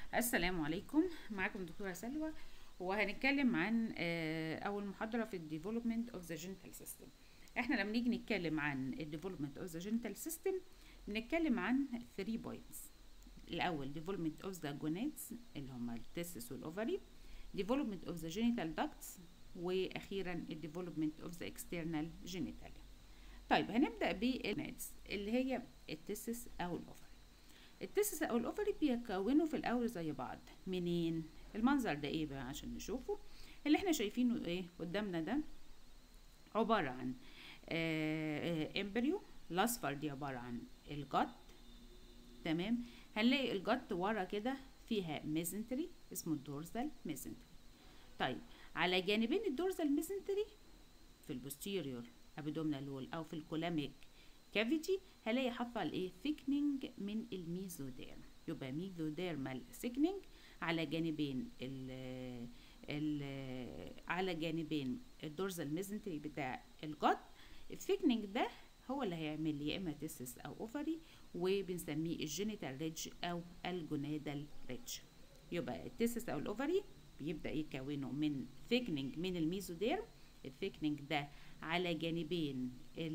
السلام عليكم معاكم دكتورة سلوى وهنتكلم عن آه، أول محاضرة في ال Development of the Genital System احنا لما نيجي نتكلم عن ال Development of the Genital System بنتكلم عن 3 points الأول Development of the Gonads اللي هما التستس والأوفري Development of the Genital Ducts وأخيرا ال Development of the External Genitalia طيب هنبدأ بالجونادز اللي هي التستس أو الأوفري التستس او الاوفري بيكونوا في الاول زي بعض منين المنظر ده ايه بقى عشان نشوفه اللي احنا شايفينه ايه قدامنا ده عبارة عن امبريو الاصفر دي عبارة عن الجت تمام هنلاقي الجت ورا كده فيها ميزنتري اسمه الدورزال ميزنتري طيب على جانبين الدورزال ميزنتري في البوستيريور ابدومينال وول او في الكولاميك كافيتي هلاقي حصل ايه ثيكنينج من الميزوديرم يبقى ميزوديرمال ثيكنينج على جانبين ال ال على جانبين الدورزال ميزنتري بتاع الجت الثيكنينج ده هو اللي هيعمل لي يا اما تيسس او اوفري وبنسميه الجينيتال ريدج او الجونادال ريدج يبقى التيسس او الاوفري بيبدا يكونوا من ثيكنينج من الميزوديرم الثيكنينج ده على جانبين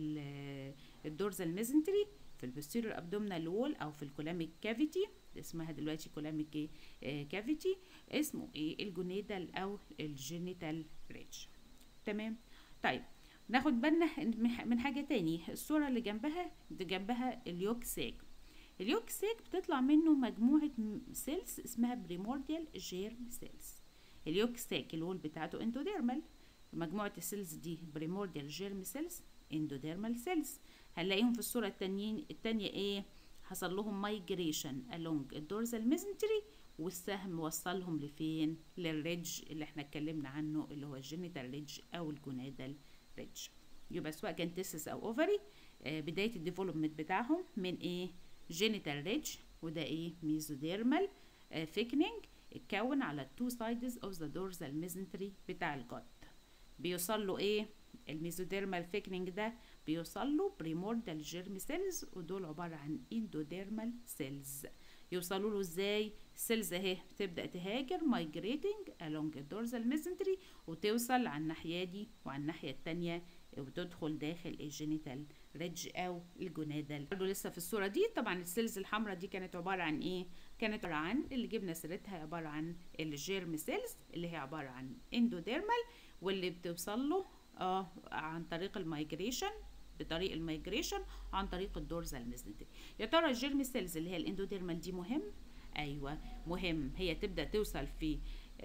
الدورزال ميزنتري في البوستيريور ابدومينال وول او في الكولاميك كافيتي اسمها دلوقتي كولاميك كافيتي اسمه ايه الجونيدال او الجينيتال ريدج تمام طيب ناخد بالنا من حاجه تاني الصوره اللي جنبها دي جنبها اليوك ساك اليوك ساك بتطلع منه مجموعه سيلز اسمها بريمورديال جيرم سيلز اليوك ساك الوول بتاعته اندوديرمال مجموعه السيلز دي بريمورديال جيرم سيلز اندوديرمال سيلز هنلاقيهم في الصوره التانيين التانية ايه حصل لهم مايجريشن along الدورزال ميزنتري والسهم وصلهم لفين للريدج اللي احنا اتكلمنا عنه اللي هو الجينيتال ريدج او الجونادال ريدج يبقى سواء كان تيسس او اوفري آه بدايه الديفلوبمنت بتاعهم من ايه جينيتال ريدج وده ايه ميزوديرمال ثيكنينج اتكون على التو سايدز اوف ذا دورزال ميزنتري بتاع الجت بيوصل له ايه الميزوديرمال ثيكنينج ده بيوصل له بريموردال جيرم سيلز ودول عباره عن اندوديرمال سيلز يوصلوا له ازاي السيلز اهي بتبدا تهاجر مايجريتنج along الدورزال ميزنتري وتوصل على الناحيه دي وعلى الناحيه التانية وتدخل داخل الجينيتال ريدج او الجونادال برضه لسه في الصوره دي طبعا السيلز الحمراء دي كانت عباره عن ايه كانت عباره عن اللي جبنا سيرتها عباره عن الجيرم سيلز اللي هي عباره عن اندوديرمال واللي بتوصل له اه عن طريق المايجريشن بطريق المايجريشن عن طريق الدورزال ميزنتري يا ترى الجيرم سيلز اللي هي الاندوديرمال دي مهم ايوه مهم هي تبدا توصل في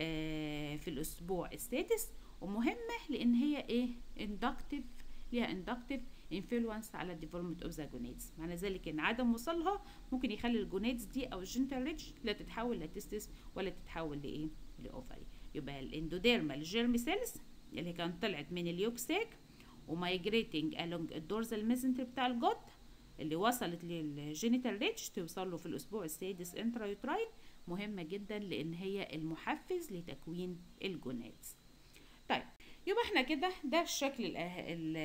آه في الاسبوع السادس ومهمه لان هي ايه اندكتيف ليها اندكتيف انفلونس على الديفلوبمنت اوف ذا جونيدز معنى ذلك ان عدم وصولها ممكن يخلي الجونيدز دي او الجنتال ريدج لا تتحول لتستس ولا تتحول لايه لاوفري يبقى الاندوديرمال جيرم سيلز اللي كانت طلعت من اليوكساك ومايجريتنج along الدورزال ميزنتري بتاع الجد اللي وصلت للجينيتال ريدج توصل له في الاسبوع السادس انترايوتراين مهمه جدا لان هي المحفز لتكوين الجونادز طيب يبقى احنا كده ده الشكل الأه...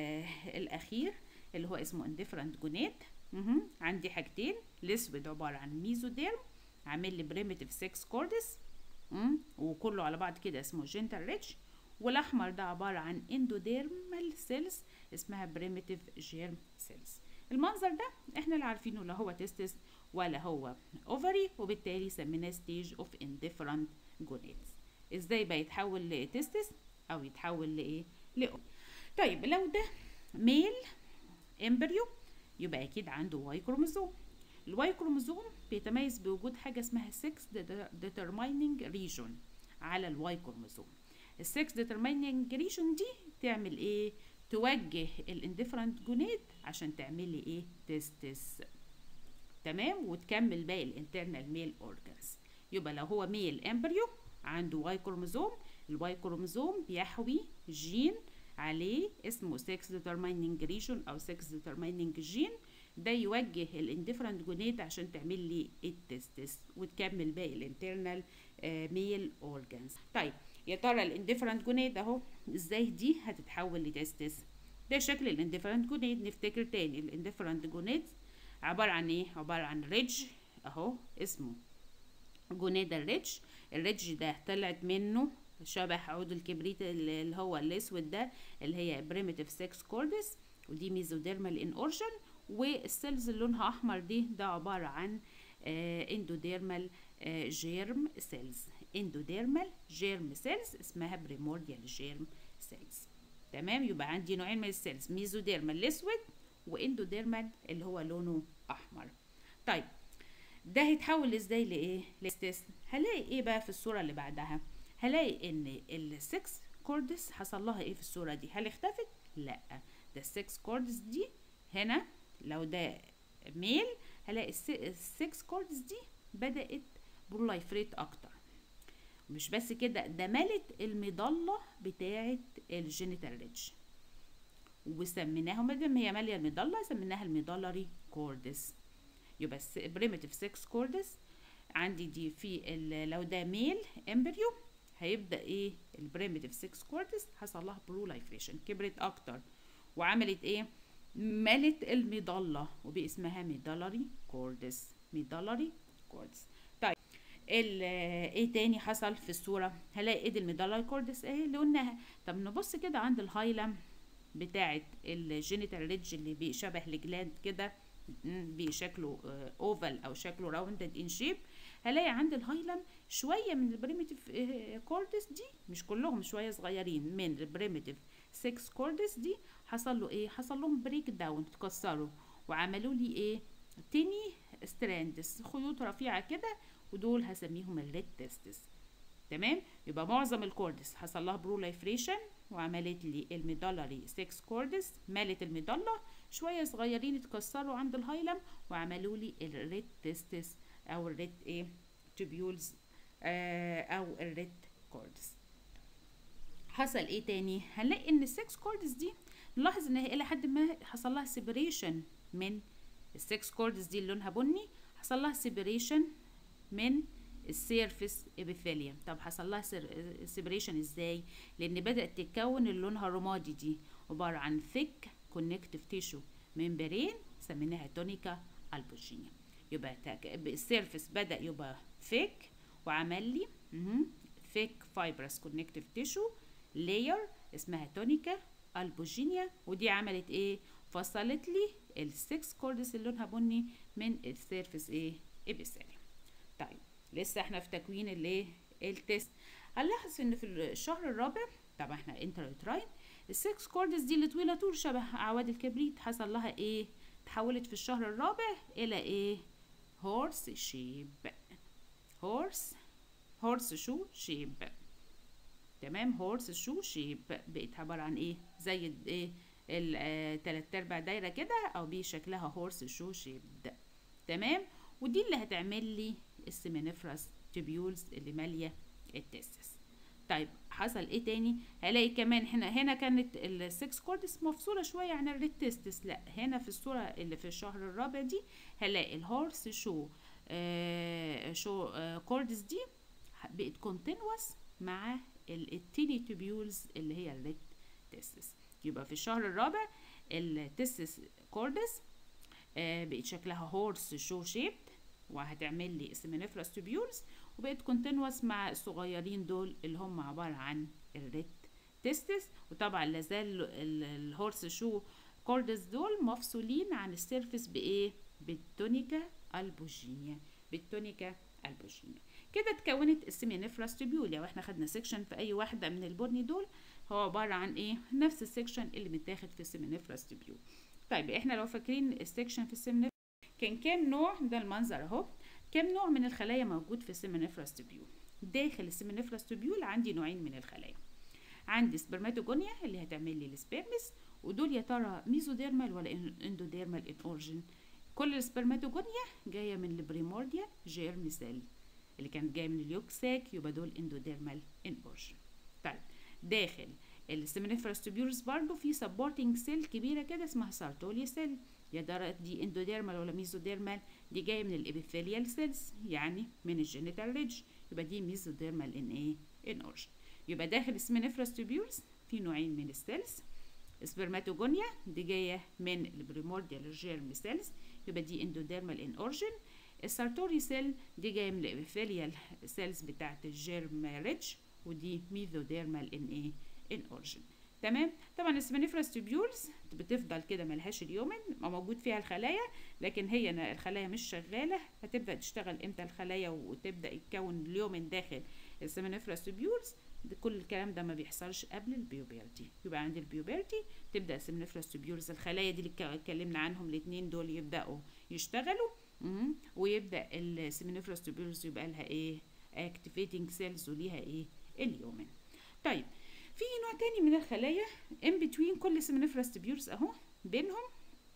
الاخير اللي هو اسمه انديفرنت جوناد عندي حاجتين الاسود عباره عن ميزوديرم عامل لي بريميتيف 6 كوردس وكله على بعض كده اسمه جينتال ريدج والاحمر ده عباره عن اندوديرمال سيلز اسمها بريميتيف جيرم سيلز المنظر ده احنا اللي عارفينه لا هو تستس ولا هو اوفري وبالتالي سميناه ستيج اوف انديفرنت جونيدز ازاي بقى يتحول لتستس او يتحول لايه لأو. طيب لو ده ميل امبريو يبقى اكيد عنده واي كروموزوم الواي كروموزوم بيتميز بوجود حاجه اسمها 6 determining region على الواي كروموزوم السكس ديترميننج ريشن دي تعمل ايه توجه الانديفرنت جونيد عشان تعمل لي ايه تستس تمام وتكمل باقي الانترنال ميل اورجانز يبقى لو هو ميل امبريو عنده واي كروموزوم الواي كروموزوم بيحوي جين عليه اسمه 6 determining region او 6 determining جين ده يوجه الانديفرنت جونيد عشان تعمل لي التستس وتكمل باقي الانترنال ميل اورجانز طيب يا ترى الانديفرنت جونيد اهو ازاي دي هتتحول لتستس ده شكل الانديفرنت جونيد نفتكر تاني الانديفرنت جونيد عبارة عن ايه عبارة عن ريدج اهو اسمه جونيدال ريدج الريدج ده طلعت منه شبه عود الكبريت اللي هو الاسود ده اللي هي بريميتيف 6 كوردس ودي ميزوديرمال ان اورجن والسيلز اللي لونها احمر دي ده عباره عن اندوديرمال جيرم سيلز اندوديرمال جيرم سيلز اسمها بريمورديال جيرم سيلز تمام يبقى عندي نوعين من السيلز ميزوديرمال الاسود واندوديرمال اللي هو لونه احمر طيب ده هيتحول ازاي لايه لستيس هلاقي ايه بقى في الصوره اللي بعدها هلاقي ان السكس كوردس حصل لها ايه في الصوره دي هل اختفت لا ده السكس كوردس دي هنا لو ده ميل هلاقي السكس كوردس دي بدات برولايفريت اكتر مش بس كده ده ملت المظله بتاعه الجينيتال ريدج وسميناها ما دام هي ماليه المظله سميناها الميدالري كوردس يبقى بريميتيف 6 كوردس عندي دي في لو ده ميل امبريو هيبدا ايه البريميتيف 6 كوردس حصل لها بروليفريشن كبرت اكتر وعملت ايه ملت المظله وباسمها ميدالري كوردس ميدالري كوردس طيب ايه تاني حصل في الصوره هلاقي ايد الميدالري كوردس اهي اللي قلناها طب نبص كده عند الهايلم بتاعه الجينيتال ريدج اللي بيشبه الجلاند كده بشكله اوفال او شكله راوندد ان شيب هلاقي عند الهايلم شويه من البريميتيف كوردس دي مش كلهم شويه صغيرين من البريميتيف 6 كوردس دي حصل له ايه حصل لهم بريك داون اتكسروا وعملوا لي ايه تاني ستراندس خيوط رفيعه كده ودول هسميهم الريد تيستس تمام يبقى معظم الكوردس حصل لها بروليفريشن وعملت لي الميدالري 6 كوردس مالت الميدالة شوية صغيرين اتكسروا عند الهايلم وعملوا لي الريد تيستس او الريد ايه تubioles آه او الريد كوردس حصل ايه تاني هنلاقي ان السكس كوردس دي نلاحظ ان الى حد ما حصل لها سيبريشن من السكس كوردس دي اللي لونها بني حصل لها سيبريشن من السيرفس ابيثيليوم طب حصل لها سيبريشن ازاي لان بدات تتكون اللي لونها رمادي دي عباره عن ثيك كونكتيف تيشو ممبرين سميناها تونيكا البوجينيا يبقى السيرفس بدا يبقى ثيك وعمل لي ثيك فايبرس كونكتيف تيشو لاير اسمها تونيكا البوجينيا ودي عملت ايه فصلت لي السكس كوردس اللي لونها بني من السيرفس ايه ابيثيليوم طيب لسه احنا في تكوين الايه التست هنلاحظ ان في الشهر الرابع طبعا احنا انتريتراين السكس كوردس دي اللي طويله طول شبه اعواد الكبريت حصل لها ايه تحولت في الشهر الرابع الى ايه هورس شيب هورس هورس شو شيب تمام هورس شو شيب بقت عباره عن ايه زي ايه التلات ارباع دايره كده او بشكلها هورس شو شيب تمام ودي اللي هتعمل لي السيمينيفراس تبيولز اللي ماليه التستس طيب حصل ايه تاني هلاقي كمان هنا هنا كانت السكس كوردس مفصوله شويه عن الريد تستس لا هنا في الصوره اللي في الشهر الرابع دي هلاقي الهورس شو آه شو آه كوردس دي بقت كونتينوس مع التيني تبيولز اللي هي الريد تستس يبقى في الشهر الرابع التستس كوردس آه بقت شكلها هورس شو شيب وهتعمل لي سيمينيفراس تبيولز وبقت كونتينوس مع الصغيرين دول اللي هم عباره عن الريد تستس وطبعا لازال الهورس شو كوردس دول مفصولين عن السيرفس بايه بالتونيكا البوجينيا بالتونيكا البوجينيا كده اتكونت السيمينيفراس تبيول لو احنا خدنا سيكشن في اي واحده من البني دول هو عباره عن ايه نفس السيكشن اللي متاخد في السيمينيفراس تبيول طيب احنا لو فاكرين السيكشن في السيمينيفراس كان كام نوع ده المنظر اهو كام نوع من الخلايا موجود في السيمينيفراس تبيول داخل السيمينيفراس تبيول عندي نوعين من الخلايا عندي سبرماتوجونيا اللي هتعمل لي السبيرمس ودول يا ترى ميزوديرمال ولا اندوديرمال ان اورجن كل السبرماتوجونيا جايه من البريمورديا جيرم سيل اللي كانت جايه من اليوك ساك يبقى دول اندوديرمال ان اورجن طيب داخل السيمينيفراس تبيولز برضو في سبورتنج سيل كبيره كده اسمها سارتوليا سيل يا ترى دي اندوديرمال ولا ميزوديرمال دي جايه من الابيثيليال سيلز يعني من الجينيتال ريدج يبقى دي ميزوديرمال ان ايه ان اورجن يبقى داخل السمينيفراس تبيولز في نوعين من السيلز سبرماتوجونيا دي جايه من البريمورديال جيرم سيلز يبقى دي اندوديرمال ان اورجن السارتوري سيل دي جايه من الابيثيليال سيلز بتاعت الجيرم ريتش ودي ميزوديرمال ان ايه ان اورجن تمام طبعا السبينيفراس تيبيولز بتفضل كده ملهاش اليومن موجود فيها الخلايا لكن هي الخلايا مش شغاله هتبدا تشتغل امتى الخلايا وتبدا يتكون اليومن داخل السبينيفراس تيبيولز ده كل الكلام ده ما بيحصلش قبل البيوبرتي يبقى عند البيوبرتي تبدا السبينيفراس تيبيولز الخلايا دي اللي اتكلمنا عنهم الاثنين دول يبداوا يشتغلوا ويبدا السبينيفراس تيبيولز يبقى لها ايه اكتيفيتنج سيلز وليها ايه اليومن طيب في نوع تاني من الخلايا in between كل سمنفرس تبيورز اهو بينهم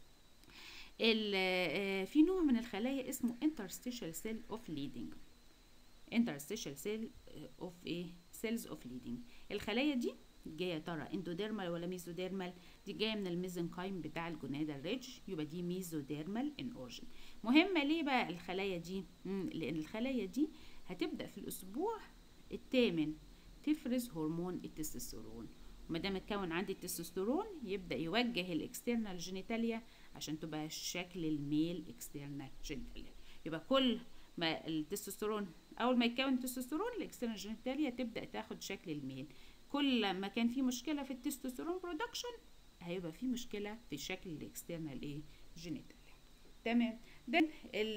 في نوع من الخلايا اسمه interstitial cell of leading interstitial cell of ايه cells of leading الخلايا دي جايه ترى اندوديرمال ولا ميزوديرمال دي جايه من الميزنكايم بتاع الجونادا ريدج يبقى دي ميزوديرمال ان اورجن مهمه ليه بقى الخلايا دي مم. لان الخلايا دي هتبدا في الاسبوع الثامن تفرز هرمون التستوستيرون وما دام اتكون عندي التستوستيرون يبدا يوجه الاكسترنال جينيتاليا عشان تبقى شكل الميل اكسترنال جينيتاليا يبقى كل ما التستوستيرون اول ما يتكون التستوستيرون الاكسترنال جينيتاليا تبدا تاخد شكل الميل كل ما كان في مشكله في التستوستيرون برودكشن هيبقى في مشكله في شكل الاكسترنال ايه جينيتاليا تمام ده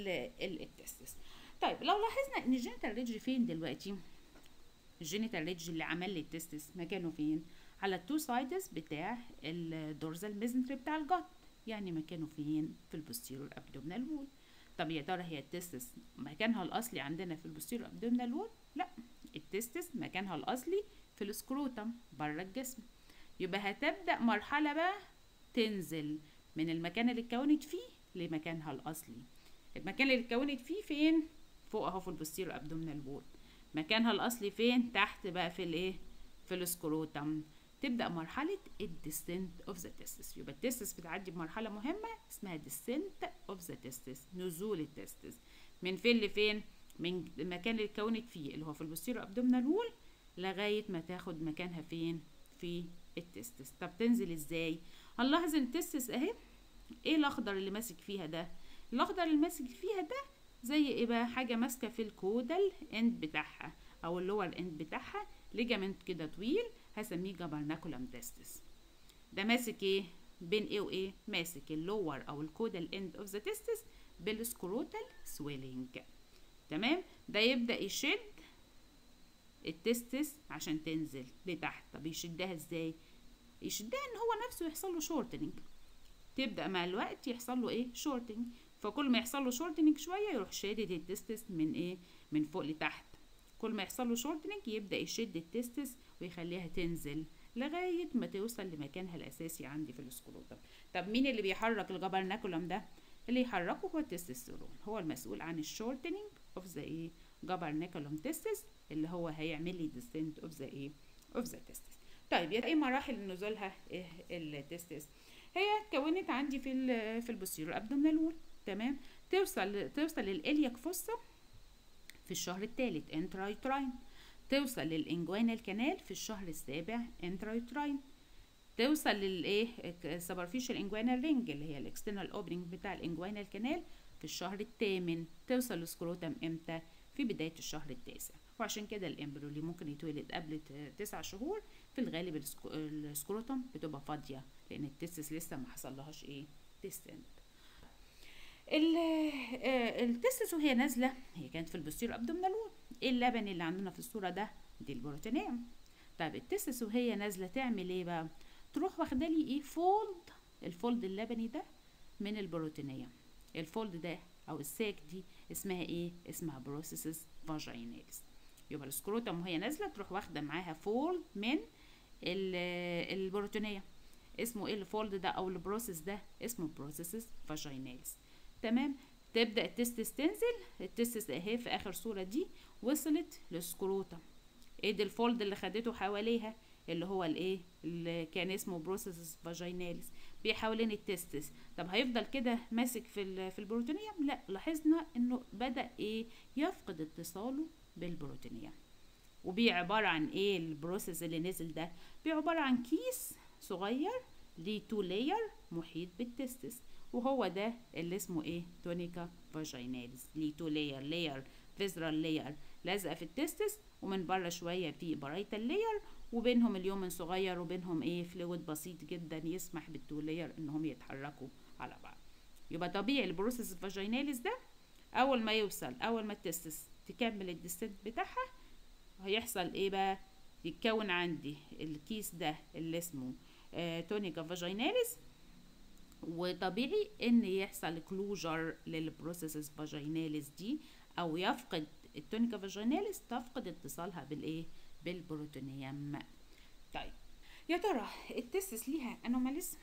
التستس طيب لو لاحظنا ان الجينيتال ريدج فين دلوقتي الجينيتال ريدج اللي عمل لي التستس مكانه فين على التو سايدز بتاع الدورزال ميزنتري بتاع الجات يعني مكانه فين في البوستيرور ابدومينال وول طب يا ترى هي التستس مكانها الاصلي عندنا في البوستيرور ابدومينال وول لا التستس مكانها الاصلي في السكروتم بره الجسم يبقى هتبدا مرحله بقى تنزل من المكان اللي اتكونت فيه لمكانها الاصلي المكان اللي اتكونت فيه فين فوق اهو في البوستيرور ابدومينال وول مكانها الاصلي فين تحت بقى في الايه في السكروتم تبدا مرحله الديسنت اوف ذا تستس يبقى التستس بتعدي بمرحله مهمه اسمها ديسنت اوف ذا تستس نزول التستس من فين لفين من المكان اللي اتكونت فيه اللي هو في البوستيرو ابدومينال وول لغايه ما تاخد مكانها فين في التستس طب تنزل ازاي هنلاحظ ان التستس اهي ايه الاخضر اللي ماسك فيها ده الاخضر اللي ماسك فيها ده زي ايه بقى حاجه ماسكه في الكودال اند بتاعها او اللور اند بتاعها ليجامنت كده طويل هسميه جابرناكولم تستس ده ماسك ايه بين ايه وايه ماسك اللور او الكودال اند اوف ذا تستس بالسكروتال سويلنج تمام ده يبدا يشد التستس عشان تنزل لتحت طب يشدها ازاي يشدها ان هو نفسه يحصل له شورتنج تبدا مع الوقت يحصل له ايه شورتنج فكل ما يحصل له شورتنج شويه يروح شادد التستس من ايه من فوق لتحت كل ما يحصل له شورتنج يبدا يشد التستس ويخليها تنزل لغايه ما توصل لمكانها الاساسي عندي في السكروتم طب مين اللي بيحرك الجبرناكولم ده اللي يحركه هو التستوستيرون هو المسؤول عن الشورتنج اوف ذا ايه جبرناكولم تستس اللي هو هيعمل لي ديسنت اوف ذا ايه اوف ذا تستس طيب ايه مراحل نزولها إيه التستس هي اتكونت عندي في ال في البوستيرور ابدومينال وول تمام توصل توصل للالياك فوسا في الشهر الثالث انترايتراين توصل للانجوينال كانال في الشهر السابع انترايتراين توصل للايه سوبرفيشال انجوينال رينج اللي هي الاكسترنال اوبننج بتاع الانجوينال كانال في الشهر الثامن توصل للسكروتم امتى في بدايه الشهر التاسع وعشان كده الامبريو اللي ممكن يتولد قبل تسع شهور في الغالب السكروتم بتبقى فاضيه لان التستس لسه ما حصلهاش ايه تستنت التستس وهي نازله هي كانت في البوستيرو ابدومينال وول ايه اللبن اللي عندنا في الصوره ده دي البروتينيوم طيب التستس وهي نازله تعمل ايه بقى تروح واخده لي ايه فولد الفولد اللبني ده من البروتينيوم الفولد ده او الساك دي اسمها ايه اسمها بروسيسز فاجيناليس يبقى السكروتم وهي نازله تروح واخده معاها فولد من البروتينيوم اسمه ايه الفولد ده او البروسيس ده اسمه بروسيسز فاجيناليس تمام تبدا التستس تنزل التستس اهي في اخر صوره دي وصلت للسكروتم ايه ده الفولد اللي خدته حواليها اللي هو الايه اللي كان اسمه بروسيس فاجيناليس بحوالين التستس طب هيفضل كده ماسك في في البروتينيوم لا لاحظنا انه بدا ايه يفقد اتصاله بالبروتينيوم وبيه عباره عن ايه البروسيس اللي نزل ده بيه عباره عن كيس صغير ليه تو لاير محيط بالتستس وهو ده اللي اسمه ايه تونيكا فاجيناليس ليه تو لاير لاير فيزرال لاير لازقه في التستس ومن بره شويه في برايتال لاير وبينهم اليومن صغير وبينهم ايه فلويد بسيط جدا يسمح بالتو لاير انهم يتحركوا على بعض يبقى طبيعي البروسيس الفاجيناليس ده اول ما يوصل اول ما التستس تكمل الديسنت بتاعها هيحصل ايه بقى يتكون عندي الكيس ده اللي اسمه آه تونيكا فاجيناليس وطبيعي ان يحصل كلوجر للبروسيسز فاجيناليس دي او يفقد التونيكا فاجيناليس تفقد اتصالها بالايه بالبروتونيوم طيب يا ترى التستس ليها انوماليز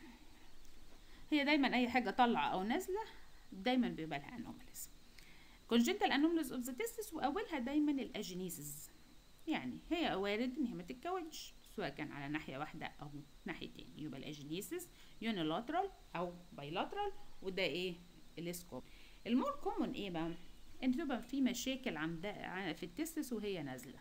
هي دايما اي حاجه طالعه او نازله دايما بيبقى لها انوماليز congenital anomalies of the testis واولها دايما الاجينيسيس يعني هي وارد ان هي ما تتكونش سواء كان على ناحيه واحده او ناحيتين يبقى الاجينيسيس يونيلاترال او بايلاترال وده ايه الاسكوب المور كومون ايه بقى ان تبقى في مشاكل عند في التستس وهي نازله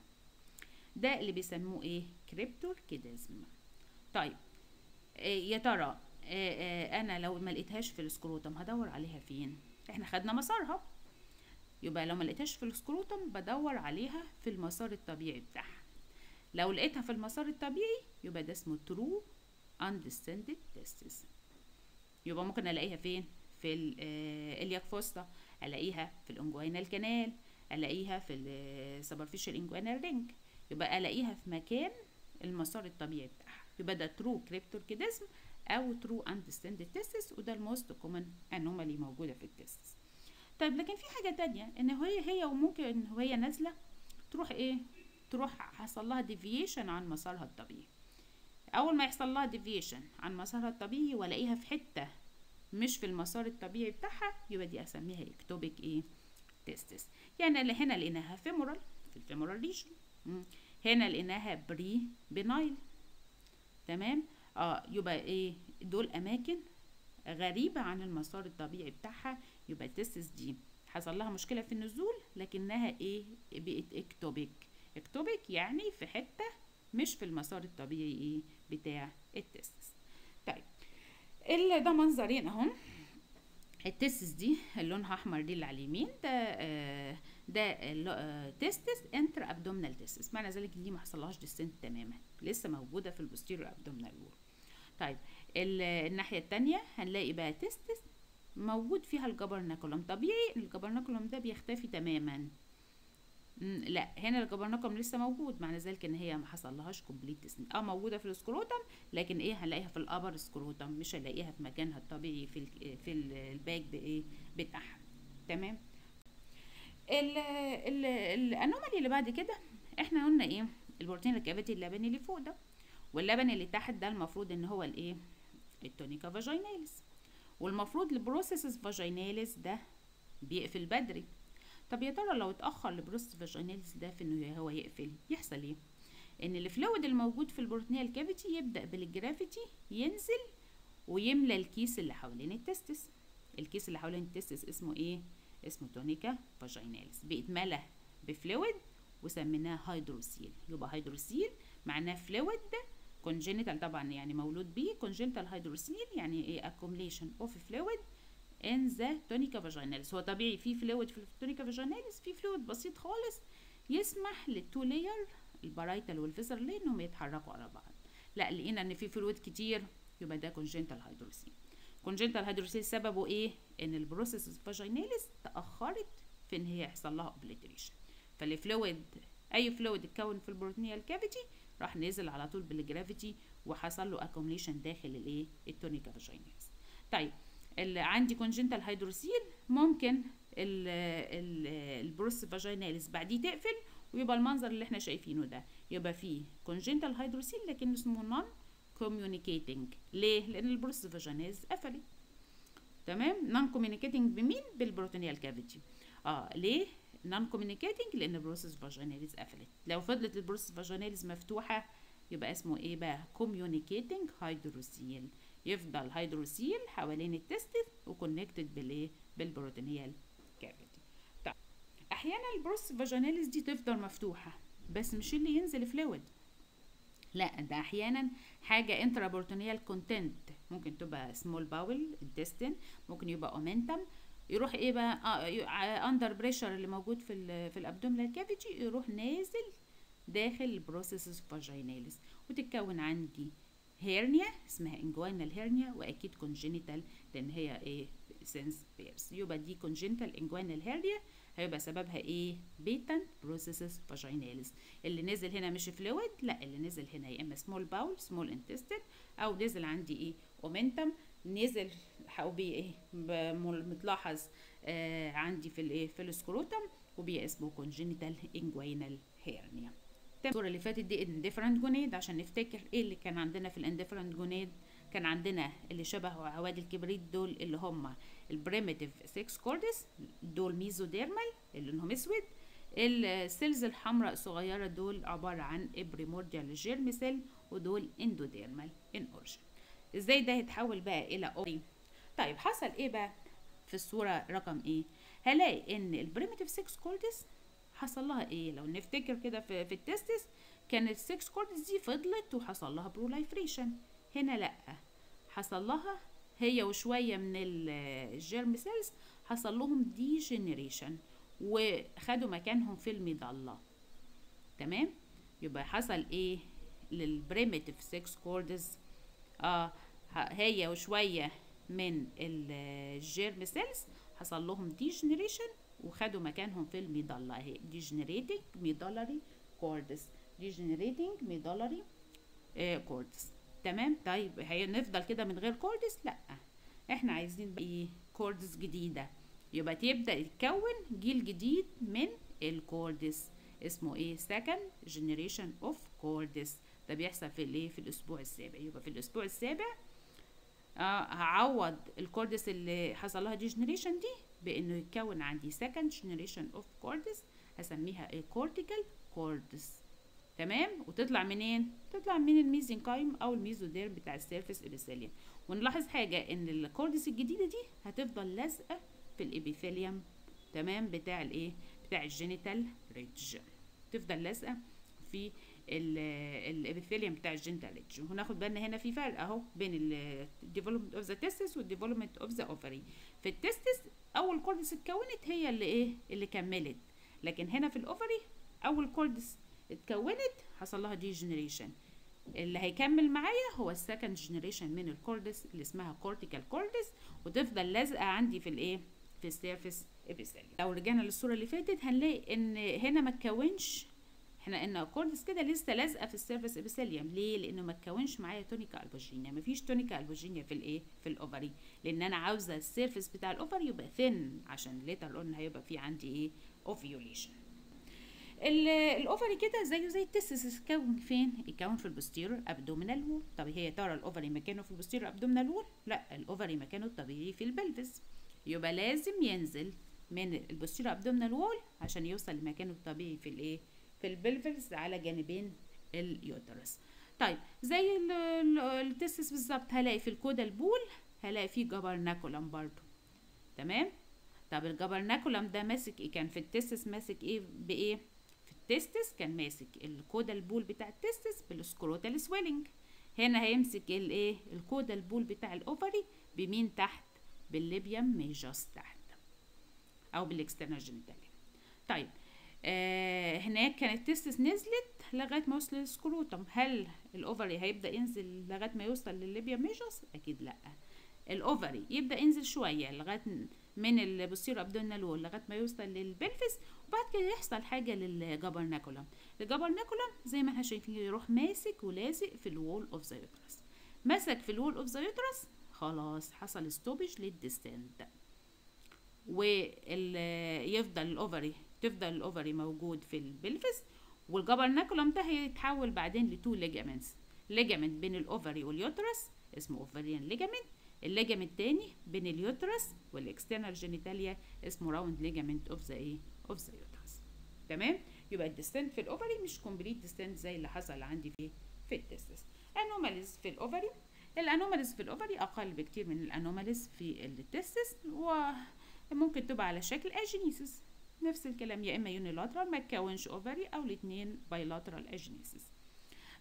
ده اللي بيسموه ايه كريبتور كيدزم طيب إيه يا ترى إيه إيه انا لو ما لقيتهاش في السكروتم هدور عليها فين احنا خدنا مسارها يبقى لو ما لقيتهاش في السكروتم بدور عليها في المسار الطبيعي بتاعها لو لقيتها في المسار الطبيعي يبقى ده اسمه true undescended testis يبقى ممكن الاقيها فين في الالياك فوسطا الاقيها في الانجوينال كانال الاقيها في السبرفيشال انجوينال رينج يبقى الاقيها في مكان المسار الطبيعي بتاعها يبقى ده ترو كريبتوركيدزم او ترو undescended testis وده الموست كومن انومالي موجوده في التستس طيب لكن في حاجه تانية ان هي هي وممكن وهي نازله تروح ايه تروح حصل لها ديفيشن عن مسارها الطبيعي اول ما يحصل لها ديفيشن عن مسارها الطبيعي والاقيها في حته مش في المسار الطبيعي بتاعها يبقى دي اسميها اكتوبيك ايه تيستس يعني اللي هنا لقيناها فيمورال في الفيمورال ريجن هنا لقيناها بري بنايل تمام اه يبقى ايه دول اماكن غريبة عن المسار الطبيعي بتاعها يبقى التستس دي حصل لها مشكلة في النزول لكنها ايه بقت اكتوبيك اكتوبيك يعني في حتة مش في المسار الطبيعي ايه بتاع التستس طيب اللي ده منظرين اهم التستس دي اللي لونها احمر دي اللي على اليمين ده آه ده آه تستس انتر ابدومينال تستس معنى ذلك دي ما حصلهاش ديسنت تماما لسه موجوده في البوستيريور ابدومينال وول طيب الناحيه التانية هنلاقي بقى تستس موجود فيها الجبرناكولم طبيعي الجبرناكولم ده بيختفي تماما لا هنا الجبرناكولم لسه موجود معنى ذلك ان هي ما حصلهاش كومبليت ديسنت اه موجوده في السكروتم لكن ايه هنلاقيها في الابر سكروتم مش هنلاقيها في مكانها الطبيعي في ال في الباك بايه بتاعها تمام ال ال الانومالي اللي بعد كده احنا قلنا ايه البروتين الكافيتي اللبني اللي فوق ده واللبن اللي تحت ده المفروض ان هو الايه التونيكا فاجيناليس والمفروض البروسيسس فاجيناليس ده بيقفل بدري طب يا ترى لو اتاخر البروسيس فاجيناليس ده في انه هو يقفل يحصل ايه ان الفلويد الموجود في البروتينيال كافيتي يبدا بالجرافيتي ينزل ويملى الكيس اللي حوالين التستس الكيس اللي حوالين التستس اسمه ايه اسمه تونيكا فاجيناليس بيتملى بفلويد وسميناه هيدروسيل يبقى هيدروسيل معناه فلويد كونجينيتال طبعا يعني مولود بيه كونجينيتال هيدروسيل يعني ايه accumulation of fluid in the tunica vaginalis هو طبيعي في فلويد في التونيكا فاجيناليس في فلويد بسيط خالص يسمح للتو لاير البرايتال والفيزر ليه انهم يتحركوا على بعض لا لقينا ان في فلويد كتير يبقى ده كونجينيتال هيدروسيل كونجينيتال هيدروسيل سببه ايه ان البروسيس فاجيناليس تاخرت في ان هي يحصل لها اوبليتريشن فالفلويد اي فلويد اتكون في البروتينيال كافيتي راح نزل على طول بالجرافيتي وحصل له اكوميليشن داخل الايه التونيكا فاجيناليس طيب اللي عندي كونجنتال هيدروسيل ممكن البروس فاجيناليس بعديه تقفل ويبقى المنظر اللي احنا شايفينه ده يبقى فيه كونجنتال هيدروسيل لكن اسمه نون كوميونيكيتنج ليه لان البروس فاجيناليس قفلت تمام نون كوميونيكيتنج بمين بالبروتينيال كافيتي اه ليه نون كوميونيكيتنج لان البروسيس فاجيناليس قفلت لو فضلت البروسيس فاجيناليس مفتوحه يبقى اسمه ايه بقى كوميونيكيتنج هيدروسيل يفضل هيدروسيل حوالين التستس وكونكتد بالايه بالبروتينيال كافيتي طيب احيانا البروس فاجيناليس دي تفضل مفتوحه بس مش اللي ينزل فلويد لا ده احيانا حاجه انترابورتونيال كونتنت ممكن تبقى سمول باول intestine ممكن يبقى اومنتم يروح ايه بقى اندر بريشر اللي موجود في ال في الابدومينال كافيتي يروح نازل داخل البروسيسز فاجيناليس وتتكون عندي هيرنيا اسمها انجوينال هيرنيا واكيد كونجينيتال لان هي ايه سنس بيرس يبقى دي كونجينيتال انجوينال هيرنيا هيبقى سببها ايه بيتن بروسيسز فاجيناليس اللي نزل هنا مش فلويد لا اللي نزل هنا يا اما سمول باول سمول انتستين او نزل عندي ايه اومنتم نزل او بي ايه متلاحظ آه عندي في الايه في السكروتم وبي اسمه كونجينيتال انجوينال هيرنيا الصوره اللي فاتت دي انديفرنت جونيد عشان نفتكر ايه اللي كان عندنا في الانديفرنت جونيد كان عندنا اللي شبه عواد الكبريت دول اللي هم البريميتيف 6 كوردس دول ميزوديرمال اللي لونهم اسود السيلز الحمراء الصغيرة دول عبارة عن ابريمورديال جيرم سيل ودول اندوديرمال ان اورجن ازاي ده يتحول بقى الى اوري طيب حصل ايه بقى في الصورة رقم ايه هلاقي ان البريميتيف 6 كوردس حصل لها ايه لو نفتكر كده في, في التستس كانت 6 كوردس دي فضلت وحصل لها بروليفريشن هنا لا حصل لها هي وشويه من الجيرم سيلز حصل لهم دي جنريشن وخدوا مكانهم في المظله تمام يبقى حصل ايه للبريميتيف 6 كوردز اه هي وشويه من الجيرم سيلز حصل لهم دي جنريشن وخدوا مكانهم في المظله اهي ديجنريتنج ميدالري كوردس ديجنريتنج ميدالري كوردس تمام طيب هنفضل كده من غير كوردس لا احنا عايزين ايه كوردس جديده يبقى تبدا يتكون جيل جديد من الكوردس اسمه ايه second generation of كوردس ده بيحصل في الايه في الاسبوع السابع يبقى في الاسبوع السابع آه هعوض الكوردس اللي حصل لها ديجنريشن دي بانه يتكون عندي second generation of كوردس هسميها ايه cortical كوردس تمام وتطلع منين تطلع من الميزنكايم او الميزوديرم بتاع السيرفيس ابيثيليوم ونلاحظ حاجه ان الكوردس الجديده دي هتفضل لازقه في الابيثيليوم تمام بتاع الايه بتاع الجينيتال ريدج تفضل لازقه في الابيثيليوم بتاع الجينيتال ريدج وناخد بالنا هنا في فرق اهو بين الديفلوبمنت اوف ذا تستس والديفلوبمنت اوف ذا اوفري في التستس اول كوردس اتكونت هي اللي ايه اللي كملت لكن هنا في الاوفري اول كوردس اتكونت حصل لها دي جنريشن اللي هيكمل معايا هو السكند جنريشن من الكوردس اللي اسمها كورتيكال كوردس وتفضل لازقه عندي في الايه في السيرفيس ابيثيليوم لو رجعنا للصوره اللي فاتت هنلاقي ان هنا ما اتكونش احنا ان كوردس كده لسه لازقه في السيرفيس ابيثيليوم ليه لانه ما اتكونش معايا تونيكا البوجينيا ما فيش تونيكا البوجينيا في الايه في الاوفري لان انا عاوزه السيرفيس بتاع الاوفري يبقى ثين عشان ليتر اون هيبقى في عندي ايه اوفيوليشن الاوفري كده زيه زي التستس يتكون فين يتكون في البوستيرور ابدومينال وول طب هي ترى الاوفري مكانه في البوستيرور ابدومينال وول لا الاوفري مكانه الطبيعي في البلفس يبقى لازم ينزل من البوستيرور ابدومينال وول عشان يوصل لمكانه الطبيعي في الايه في البلفس على جانبين اليوترس طيب زي التستس بالظبط هلاقي في الكودا البول هلاقي فيه جبرناكولم برضو تمام طب الجبرناكولم ده ماسك ايه كان في التستس ماسك ايه بايه التستس كان ماسك الكودا البول بتاع التستس بالسكروتال سويلنج هنا هيمسك الايه الكودا البول بتاع الاوفري بمين تحت بالليبيوم ميجاس تحت او بالاكسترنال جينيتاليا طيب آه هناك كانت التستس نزلت لغايه ما وصل للسكروتم هل الاوفري هيبدا ينزل لغايه ما يوصل للليبيوم ميجاس اكيد لا الاوفري يبدا ينزل شويه لغايه من البوستيرو ابدومينال وول لغايه ما يوصل للبلفس وبعد كده يحصل حاجه للجبرناكولم الجبرناكولم زي ما احنا شايفين يروح ماسك ولازق في الوول اوف ذا يوترس مسك في الوول اوف ذا يوترس خلاص حصل ستوبج للديستنت ويفضل الاوفري تفضل الاوفري موجود في البلفس والجبرناكولم ده هيتحول بعدين لتو ليجامنتس ليجامنت بين الاوفري واليوترس اسمه اوفريان ليجامنت الليجامنت التاني بين اليوترس والاكسترنال جينيتاليا اسمه راوند ليجامنت اوف ذا ايه اوف ذا يوترس تمام يبقى الديستنت في الاوفري مش كومبليت ديستنت زي اللي حصل عندي في في التستس انوماليز في الاوفري الانوماليز في الاوفري اقل بكتير من الانوماليز في التستس وممكن تبقى على شكل اجينيسيس نفس الكلام يا اما يونيلاترال ما تكونش اوفري او الاثنين بايلاترال اجينيسيس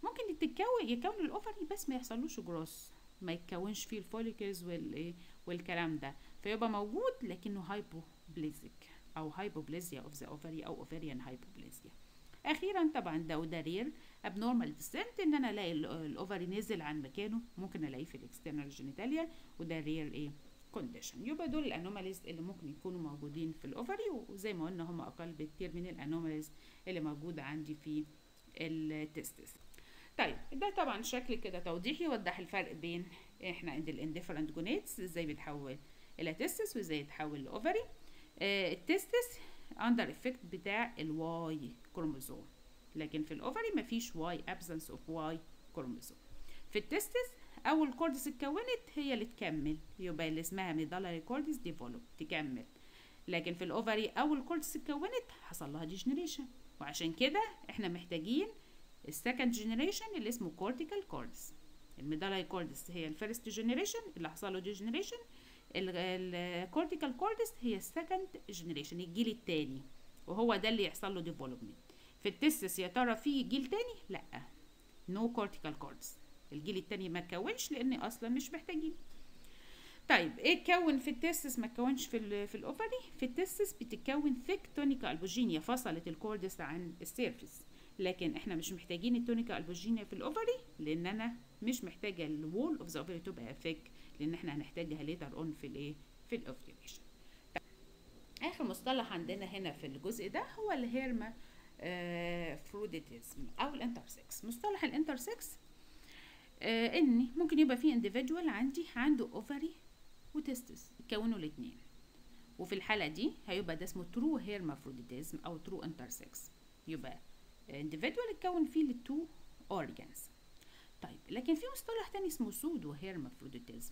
ممكن تتكون يكون الاوفري بس ما يحصلوش جروس ما يتكونش فيه الفوليكلز والايه والكلام ده فيبقى موجود لكنه هايبوبليزيك او هايبوبليزيا اوف ذا اوفري او اوفريان هايبوبليزيا اخيرا طبعا ده وده رير ابنورمال ديسنت ان انا الاقي الاوفري نزل عن مكانه ممكن الاقيه في الاكسترنال جينيتاليا وده رير ايه كونديشن يبقى دول الانوماليز اللي ممكن يكونوا موجودين في الاوفري وزي ما قلنا هم اقل بكتير من الانوماليز اللي موجوده عندي في التستس طيب ده طبعا شكل كده توضيحي يوضح الفرق بين احنا عند الانديفرنت جونيتس ازاي بيتحول الى تستس وازاي يتحول لاوفري آه التستس اندر افكت بتاع الواي كروموزوم لكن في الاوفري مفيش واي ابسنس اوف واي كروموزوم في التستس اول كوردس اتكونت هي اللي تكمل يبقى اللي اسمها ميدالاري كوردس ديفلوب تكمل لكن في الاوفري اول كوردس اتكونت حصل لها ديجنريشن وعشان كده احنا محتاجين السكند جنريشن اللي اسمه كورتيكال كوردس الميدالاري كوردس هي الفيرست جنريشن اللي حصل له ديجنريشن الكورتيكال كوردس هي السكند جنريشن الجيل الثاني وهو ده اللي يحصل له ديفلوبمنت في التستس يا ترى في جيل تاني لا نو كورتيكال كوردس الجيل التاني ما اتكونش لان اصلا مش محتاجين طيب ايه اتكون في التستس ما اتكونش في ال في الاوفري في التستس بتتكون ثيك تونيكا البوجينيا فصلت الكوردس عن السيرفيس لكن احنا مش محتاجين التونيكا البوجينيا في الاوفري لان انا مش محتاجه الوول اوف ذا اوفري تبقى ثيك لان احنا هنحتاجها ليتر اون في الايه في الاوفيوليشن اخر مصطلح عندنا هنا في الجزء ده هو الهيرما آه فروديتيزم او الانترسكس مصطلح الانترسكس آه ان ممكن يبقى في individual عندي عنده اوفري وتستس يتكونوا الاثنين وفي الحالة دي هيبقى ده اسمه true hermaphroditism أو true intersex يبقى individual اتكون فيه التو organs طيب لكن في مصطلح تاني اسمه pseudo hermaphroditism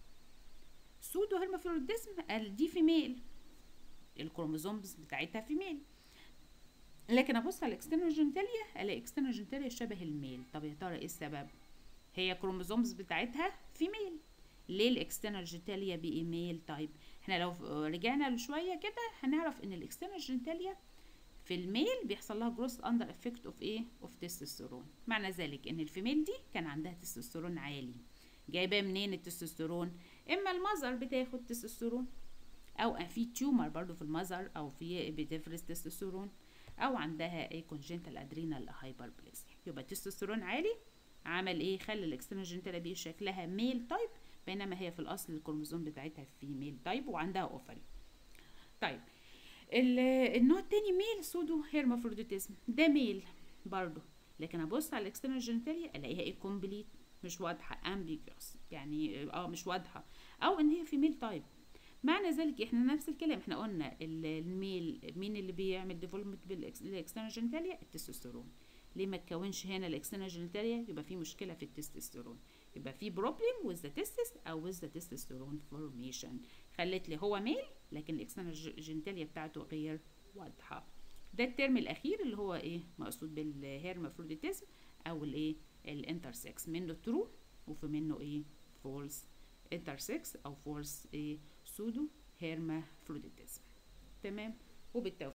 pseudo hermaphroditism قال دي فيميل الكروموزومز بتاعتها فيميل لكن ابص على الاكسترنال جينيتاليا الاقي اكسترنال جينيتاليا شبه الميل طب يا ترى ايه السبب هي كروموزومز بتاعتها فيميل ليه الاكسترنال جينيتاليا بقي ميل طيب احنا لو رجعنا لشويه كده هنعرف ان الاكسترنال جينيتاليا في الميل بيحصل لها جروث اندر افكت اوف ايه اوف تستوستيرون معنى ذلك ان الفيميل دي كان عندها تستوستيرون عالي جايباه منين التستوستيرون اما المذر بتاخد تستوستيرون او في تيومر برضو في المذر او في بتفرز تستوستيرون او عندها ايه كونجنتال ادرينال هايبربليزيا يبقى التستوستيرون عالي عمل ايه خلى الاكسترنال جينيتاليا بي شكلها ميل تايب بينما هي في الاصل الكروموزوم بتاعتها فيميل تايب وعندها اوفري طيب النوع التاني ميل سودو هيرمافروديتيزم ده ميل برضو لكن ابص على الاكسترنال جينيتاليا الاقيها ايه كومبليت مش واضحه امبيجوس يعني اه مش واضحه او ان هي فيميل تايب معنى ذلك احنا نفس الكلام احنا قلنا الميل مين اللي بيعمل ديفلوبمنت بالاكسترنال جينيتاليا التستوستيرون ليه ما تكونش هنا الاكسترنال جينيتاليا يبقى في مشكله في التستوستيرون يبقى في بروبلم with the testis او with the testosterone formation خلت لي هو ميل لكن الاكسترنال جينيتاليا بتاعته غير واضحه ده الترم الاخير اللي هو ايه مقصود بالهيرمافروديتيزم او الايه الانترسكس منه ترو وفي منه ايه فولس انترسكس او فولس ايه سودو هيرمافروديتيزم تمام وبالتوفيق